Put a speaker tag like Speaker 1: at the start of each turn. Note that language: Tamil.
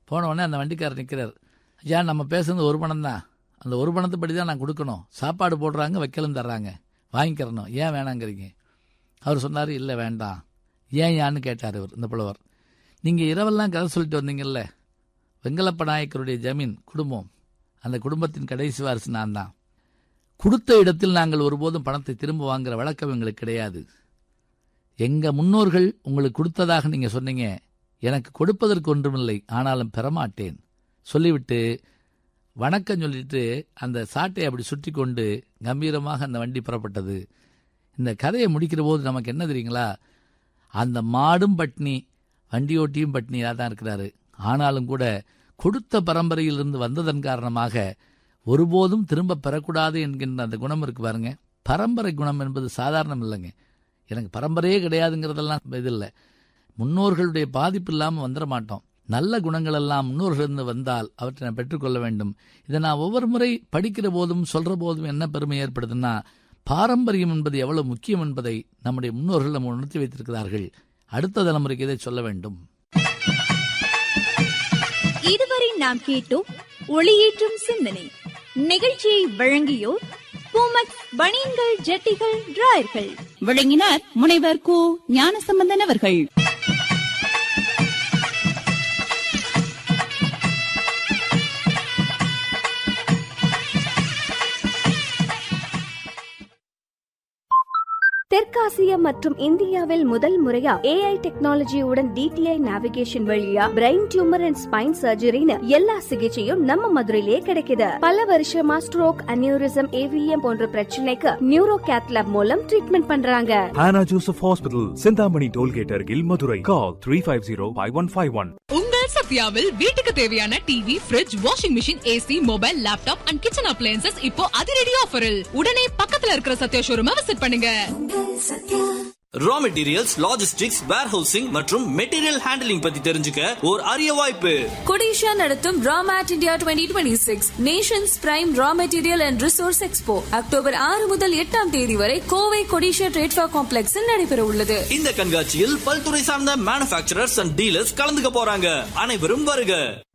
Speaker 1: போன உடனே அந்த வண்டிக்காரர் நிற்கிறார் ஐயா நம்ம பேசுனது ஒரு பணம் தான் அந்த ஒரு பணத்தைப்படி தான் நான் கொடுக்கணும் சாப்பாடு போடுறாங்க வைக்கலும் தர்றாங்க வாங்கிக்கிறணும் ஏன் வேணாங்கிறீங்க அவர் சொன்னார் இல்லை வேண்டாம் ஏன் யான்னு கேட்டார் இவர் இந்த புலவர் நீங்கள் இரவெல்லாம் கதை சொல்லிட்டு வந்தீங்கல்ல வெங்கலப்ப நாயக்கருடைய ஜமீன் குடும்பம் அந்த குடும்பத்தின் கடைசி வாரிசு நான் தான் கொடுத்த இடத்தில் நாங்கள் ஒருபோதும் பணத்தை திரும்ப வாங்குற வழக்கம் எங்களுக்கு கிடையாது எங்கள் முன்னோர்கள் உங்களுக்கு கொடுத்ததாக நீங்கள் சொன்னீங்க எனக்கு கொடுப்பதற்கு ஒன்றுமில்லை ஆனாலும் பெறமாட்டேன் சொல்லிவிட்டு வணக்கம் சொல்லிட்டு அந்த சாட்டை அப்படி சுற்றி கொண்டு கம்பீரமாக அந்த வண்டி புறப்பட்டது இந்த கதையை முடிக்கிற போது நமக்கு என்ன தெரியுங்களா அந்த மாடும் பட்னி வண்டியோட்டியும் பட்னியாக தான் இருக்கிறாரு ஆனாலும் கூட கொடுத்த பரம்பரையிலிருந்து வந்ததன் காரணமாக ஒருபோதும் திரும்ப பெறக்கூடாது என்கின்ற அந்த குணம் இருக்கு பாருங்க பரம்பரை குணம் என்பது சாதாரணம் இல்லைங்க எனக்கு பரம்பரையே கிடையாதுங்கிறதெல்லாம் இது இல்லை முன்னோர்களுடைய பாதிப்பு இல்லாமல் வந்துட மாட்டோம் நல்ல குணங்கள் எல்லாம் முன்னோர்களிருந்து வந்தால் அவற்றை நான் பெற்றுக்கொள்ள வேண்டும் இதை நான் ஒவ்வொரு முறை படிக்கிற போதும் சொல்ற போதும் என்ன பெருமை ஏற்படுதுன்னா பாரம்பரியம் என்பது எவ்வளவு முக்கியம் என்பதை நம்முடைய முன்னோர்கள் நம்ம உணர்த்தி வைத்திருக்கிறார்கள் அடுத்த தலைமுறைக்கு இதை சொல்ல வேண்டும்
Speaker 2: இதுவரை நாம் கேட்டோம் ஒளியேற்றும் சிந்தனை நிகழ்ச்சியை வழங்கியோர் பூமக் பனியன்கள் ஜட்டிகள் டிராயர்கள்
Speaker 3: விளங்கினார் முனைவர் கு ஞானசம்பந்தன் அவர்கள்
Speaker 4: தெற்காசியா மற்றும் இந்தியாவில் முதல் முறையா ஏஐ டெக்னாலஜியுடன் டிடிஐ நேவிகேஷன் வழியா பிரெயின் டியூமர் அண்ட் ஸ்பைன் சர்ஜரின்னு எல்லா சிகிச்சையும் நம்ம மதுரையிலேயே கிடைக்குது பல வருஷமா ஸ்ட்ரோக் அனியூரிசம் ஏவிஎம் போன்ற பிரச்சனைக்கு நியூரோ கேத்லாப் மூலம் ட்ரீட்மெண்ட் பண்றாங்க
Speaker 5: Hannah Joseph Hospital, Sindhamani Tollgate Argil, Madurai. Call 350-5151.
Speaker 6: உங்கள் சத்யாவில் வீட்டுக்கு தேவையான TV fridge washing machine AC mobile laptop and kitchen appliances இப்போ அதிரடி ஆஃபரில் உடனே பக்கத்துல இருக்கிற சத்யா ஷோரூமை விசிட் பண்ணுங்க
Speaker 7: ரா மெட்டீரியல்ஸ் லாஜிஸ்டிக்ஸ் வேர்ஹவுசிங் மற்றும் மெட்டீரியல் ஹேண்டலிங் பத்தி தெரிஞ்சுக்க ஒரு அரிய வாய்ப்பு
Speaker 8: கொடிஷா நடத்தும் Ramet India twenty twenty six nations prime raw material and resource expo October ஆறு முதல் எட்டாம் தேதி வரை கோவை கொடிஷா ட்ரேட்ஃபா காம்ப்ளெக்ஸில் நடைபெற உள்ளது
Speaker 7: இந்த கண்காட்சியில் பல்துறை சார்ந்த மேனுபேக்சரர்ஸ் அண்ட் டீலர்ஸ் கலந்துக்க போறாங்க அனைவரும் வருக